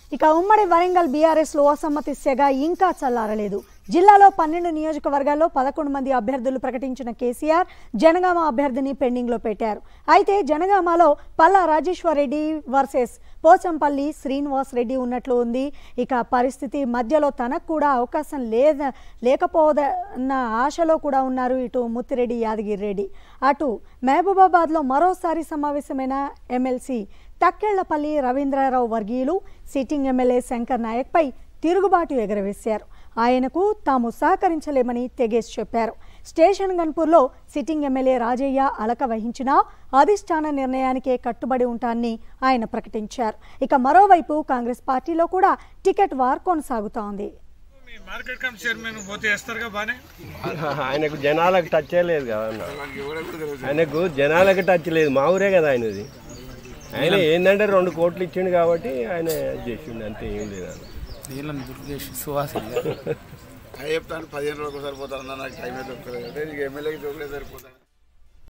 ఇక ఉమ్మడి వరంగల్ బీఆర్ఎస్లో అసమ్మతి సెగ ఇంకా చల్లారలేదు జిల్లాలో పన్నెండు నియోజకవర్గాల్లో పదకొండు మంది అభ్యర్థులు ప్రకటించిన కేసీఆర్ జనగామ అభ్యర్థిని పెండింగ్లో పెట్టారు అయితే జనగామలో పల్లా రాజేశ్వర్ రెడ్డి వర్సెస్ పోచంపల్లి శ్రీనివాస్ రెడ్డి ఉన్నట్లు ఉంది ఇక పరిస్థితి మధ్యలో తనకు కూడా అవకాశం లేద లేకపోదన్న ఆశలో కూడా ఉన్నారు ఇటు ముత్తిరెడ్డి యాదగిరి రెడ్డి అటు మహబూబాబాద్లో మరోసారి సమావేశమైన ఎమ్మెల్సీ తక్కెళ్లపల్లి రవీంద్రరావు వర్గీయులు సిట్టింగ్ ఎమ్మెల్యే శంకర్ నాయక్పై తిరుగుబాటు ఎగరవేశారు ఆయనకు తాము సహకరించలేమని తెగేసి చెప్పారు స్టేషన్ గన్పూర్లో సిట్టింగ్ ఎమ్మెల్యే రాజయ్య అలక వహించినా అధిష్టాన నిర్ణయానికే కట్టుబడి ఉంటానని ఆయన ప్రకటించారు ఇక మరోవైపు కాంగ్రెస్ పార్టీలో కూడా టికెట్ వార్ కొనసాగుతోంది మీ మార్కెట్ కమిటీ చైర్మన్ పోతే వేస్తారుగా బానే ఆయనకు జనాలకు టచ్ చేయలేదు కదా అన్న ఆయనకు జనాలకు టచ్ లేదు మా ఊరే కదా ఆయనది ఆయన ఏంటంటే రెండు కోట్లు ఇచ్చిండు కాబట్టి ఆయన చేసిండు అంతే ఏం లేదు అన్న నీళ్ళని దుర్గేష్ సుహాస్ చెప్తాను పదిహేను రోజులకు సరిపోతాను నాకు టైం దొరకలేదు అంటే నీకు ఎమ్మెల్యేకి దొరకలేదు సరిపోతాను